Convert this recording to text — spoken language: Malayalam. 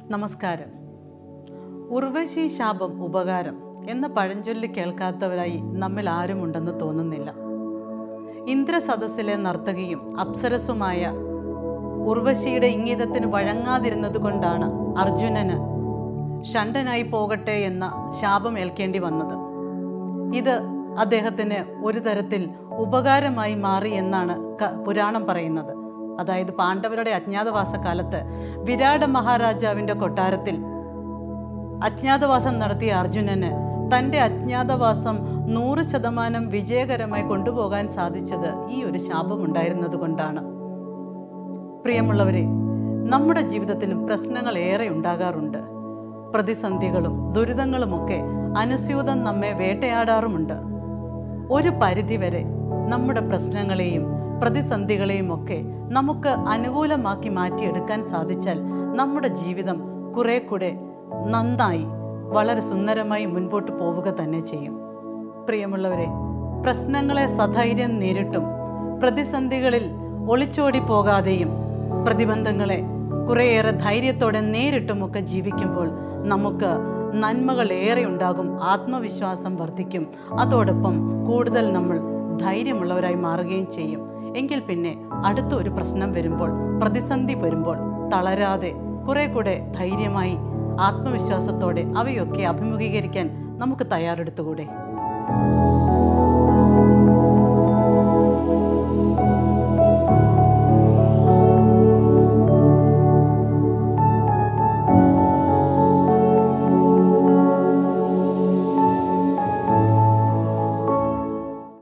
നമസ്കാരം ഉർവശി ശാപം ഉപകാരം എന്ന പഴഞ്ചൊല്ലി കേൾക്കാത്തവരായി നമ്മിൽ ആരുമുണ്ടെന്ന് തോന്നുന്നില്ല ഇന്ദ്രസദസ്സിലെ നർത്തകിയും അപ്സരസുമായ ഉർവശിയുടെ ഇംഗിതത്തിന് വഴങ്ങാതിരുന്നത് കൊണ്ടാണ് അർജുനന് ഷണ്ടനായി പോകട്ടെ എന്ന ശാപം ഏൽക്കേണ്ടി വന്നത് ഇത് അദ്ദേഹത്തിന് ഒരു തരത്തിൽ ഉപകാരമായി മാറി എന്നാണ് ക- പുരാണം പറയുന്നത് അതായത് പാണ്ഡവരുടെ അജ്ഞാതവാസ കാലത്ത് വിരാട മഹാരാജാവിൻ്റെ കൊട്ടാരത്തിൽ അജ്ഞാതവാസം നടത്തിയ അർജുനന് തൻ്റെ അജ്ഞാതവാസം നൂറ് ശതമാനം വിജയകരമായി കൊണ്ടുപോകാൻ സാധിച്ചത് ഈ ഒരു ശാപമുണ്ടായിരുന്നത് കൊണ്ടാണ് പ്രിയമുള്ളവരെ നമ്മുടെ ജീവിതത്തിലും പ്രശ്നങ്ങൾ ഏറെ ഉണ്ടാകാറുണ്ട് പ്രതിസന്ധികളും ദുരിതങ്ങളുമൊക്കെ അനുസ്യൂതം നമ്മെ വേട്ടയാടാറുമുണ്ട് ഒരു പരിധിവരെ നമ്മുടെ പ്രശ്നങ്ങളെയും പ്രതിസന്ധികളെയും ഒക്കെ നമുക്ക് അനുകൂലമാക്കി മാറ്റിയെടുക്കാൻ സാധിച്ചാൽ നമ്മുടെ ജീവിതം കുറെ കൂടെ നന്നായി വളരെ സുന്ദരമായി മുൻപോട്ട് പോവുക തന്നെ ചെയ്യും പ്രിയമുള്ളവരെ പ്രശ്നങ്ങളെ സധൈര്യം നേരിട്ടും പ്രതിസന്ധികളിൽ ഒളിച്ചോടി പോകാതെയും പ്രതിബന്ധങ്ങളെ കുറേയേറെ ധൈര്യത്തോടെ നേരിട്ടുമൊക്കെ ജീവിക്കുമ്പോൾ നമുക്ക് നന്മകൾ ഏറെ ഉണ്ടാകും ആത്മവിശ്വാസം വർദ്ധിക്കും അതോടൊപ്പം കൂടുതൽ നമ്മൾ ധൈര്യമുള്ളവരായി മാറുകയും ചെയ്യും എങ്കിൽ പിന്നെ അടുത്ത ഒരു പ്രശ്നം വരുമ്പോൾ പ്രതിസന്ധി വരുമ്പോൾ തളരാതെ കുറെ കൂടെ ധൈര്യമായി ആത്മവിശ്വാസത്തോടെ അവയൊക്കെ അഭിമുഖീകരിക്കാൻ നമുക്ക് തയ്യാറെടുത്തുകൂടെ